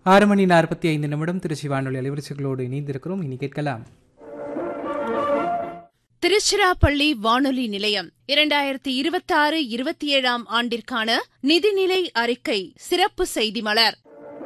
ஆறு மணி நாற்பத்தி ஐந்து நிமிடம் திருச்சி வானொலி அலைவரிசைகளோடு இணைந்திருக்கிறோம் இனி கேட்கலாம் திருச்சிராப்பள்ளி வானொலி நிலையம் இரண்டாயிரத்தி இருபத்தாறு இருபத்தி ஏழாம் ஆண்டிற்கான நிதிநிலை அறிக்கை சிறப்பு செய்தி மலர்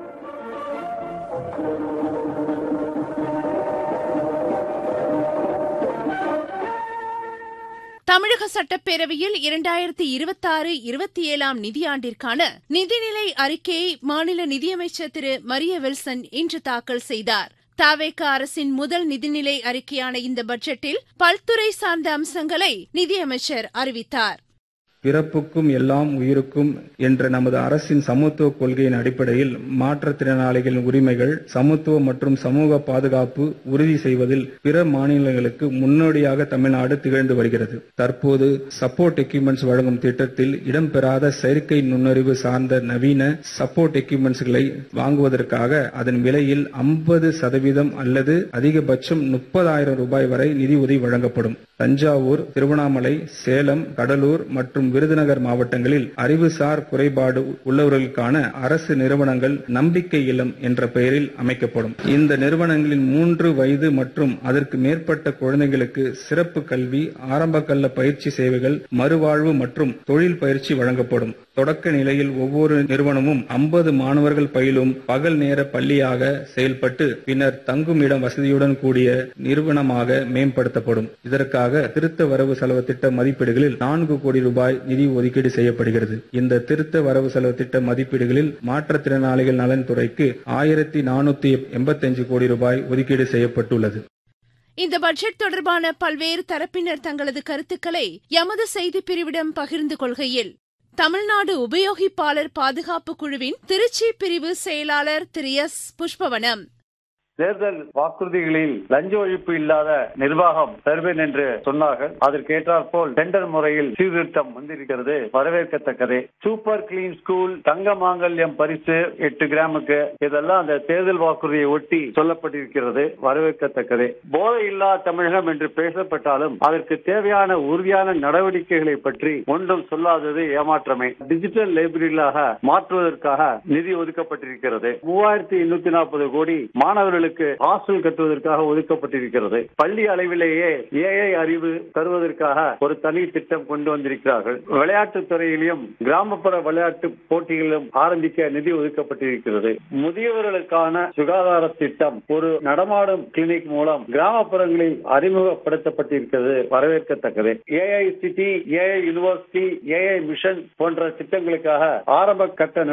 தமிழக சட்டப்பேரவையில் இரண்டாயிரத்தி இருபத்தாறு இருபத்தி ஏழாம் நிதியாண்டிற்கான நிதிநிலை அறிக்கையை மாநில நிதியமைச்சர் திரு மரிய வில்சன் இன்று தாக்கல் செய்தார் தாவேக அரசின் முதல் நிதிநிலை அறிக்கையான இந்த பட்ஜெட்டில் பல்துறை சார்ந்த அம்சங்களை நிதியமைச்சர் அறிவித்தார் பிறப்புக்கும் எல்லாம் உயிருக்கும் என்ற நமது அரசின் சமத்துவ கொள்கையின் அடிப்படையில் மாற்றுத்திறனாளிகளின் உரிமைகள் சமத்துவம் மற்றும் சமூக பாதுகாப்பு உறுதி செய்வதில் பிற மாநிலங்களுக்கு முன்னோடியாக தமிழ்நாடு திகழ்ந்து வருகிறது தற்போது சப்போர்ட் எக்யூப்மெண்ட்ஸ் வழங்கும் திட்டத்தில் இடம்பெறாத செயற்கை நுண்ணறிவு சார்ந்த நவீன சப்போர்ட் எக்யூப்மெண்ட்ஸ்களை வாங்குவதற்காக அதன் விலையில் ஐம்பது சதவீதம் அல்லது அதிகபட்சம் முப்பதாயிரம் ரூபாய் வரை நிதி உதவி வழங்கப்படும் தஞ்சாவூர் திருவண்ணாமலை சேலம் கடலூர் மற்றும் விருதுநகர் மாவட்டங்களில் அறிவுசார் குறைபாடு உள்ளவர்களுக்கான அரசு நிறுவனங்கள் நம்பிக்கை இல்லம் என்ற பெயரில் அமைக்கப்படும் இந்த நிறுவனங்களின் மூன்று வயது மற்றும் அதற்கு மேற்பட்ட குழந்தைகளுக்கு சிறப்பு கல்வி ஆரம்ப கல்ல பயிற்சி சேவைகள் மறுவாழ்வு மற்றும் தொழில் பயிற்சி வழங்கப்படும் தொடக்க நிலையில் ஒவ்வொரு நிறுவனமும் ஐம்பது மாணவர்கள் பயிலும் பகல் நேர பள்ளியாக செயல்பட்டு பின்னர் தங்கும் இடம் வசதியுடன் கூடிய நிறுவனமாக மேம்படுத்தப்படும் இதற்காக திருத்த வரவு செலவு திட்ட மதிப்பீடுகளில் நான்கு கோடி ரூபாய் நிதி ஒதுக்கீடு செய்யப்படுகிறது இந்த திருத்த வரவு செலவு திட்ட மதிப்பீடுகளில் மாற்றுத்திறனாளிகள் நலன்துறைக்கு ஆயிரத்தி நானூத்தி எண்பத்தஞ்சு கோடி ரூபாய் ஒதுக்கீடு செய்யப்பட்டுள்ளது இந்த பட்ஜெட் தொடர்பான பல்வேறு தரப்பினர் தங்களது கருத்துக்களை எமது செய்திப் பிரிவிடம் பகிர்ந்து கொள்கையில் தமிழ்நாடு உபயோகிப்பாளர் பாதுகாப்பு குழுவின் திருச்சி பிரிவு செயலாளர் திரு எஸ் புஷ்பவனம் தேர்தல் வாக்குறுதிகளில் லஞ்ச ஒழிப்பு இல்லாத நிர்வாகம் தருவேன் என்று சொன்னார்கள் அதற்கேற்றாற் போல் டெண்டர் முறையில் சீர்திருத்தம் வந்திருக்கிறது வரவேற்கத்தக்கதே சூப்பர் கிளீன் ஸ்கூல் தங்க மாங்கல்யம் பரிசு எட்டு கிராமுக்கு இதெல்லாம் அந்த தேர்தல் வாக்குறுதியை ஒட்டி சொல்லப்பட்டிருக்கிறது வரவேற்கத்தக்கதே போதை இல்லா தமிழகம் என்று பேசப்பட்டாலும் அதற்கு தேவையான உறுதியான நடவடிக்கைகளை பற்றி ஒன்றும் சொல்லாதது ஏமாற்றமே டிஜிட்டல் லைப்ரரிகளாக மாற்றுவதற்காக நிதி ஒதுக்கப்பட்டிருக்கிறது மூவாயிரத்தி எண்ணூத்தி நாற்பது கோடி மாணவர்களுக்கு மாணவர்களுக்கு ஹாஸ்டல் கட்டுவதற்காக ஒதுக்கப்பட்டிருக்கிறது பள்ளி அளவிலேயே ஏஐ அறிவு தருவதற்காக ஒரு தனி திட்டம் கொண்டு வந்திருக்கிறார்கள் விளையாட்டுத் துறையிலும் கிராமப்புற விளையாட்டு போட்டிகளிலும் ஆரம்பிக்க நிதி ஒதுக்கப்பட்டிருக்கிறது முதியவர்களுக்கான சுகாதார திட்டம் ஒரு நடமாடும் கிளினிக் மூலம் கிராமப்புறங்களில் அறிமுகப்படுத்தப்பட்டிருக்கிறது வரவேற்கத்தக்கது AI city AI university AI mission போன்ற திட்டங்களுக்காக ஆரம்ப கட்ட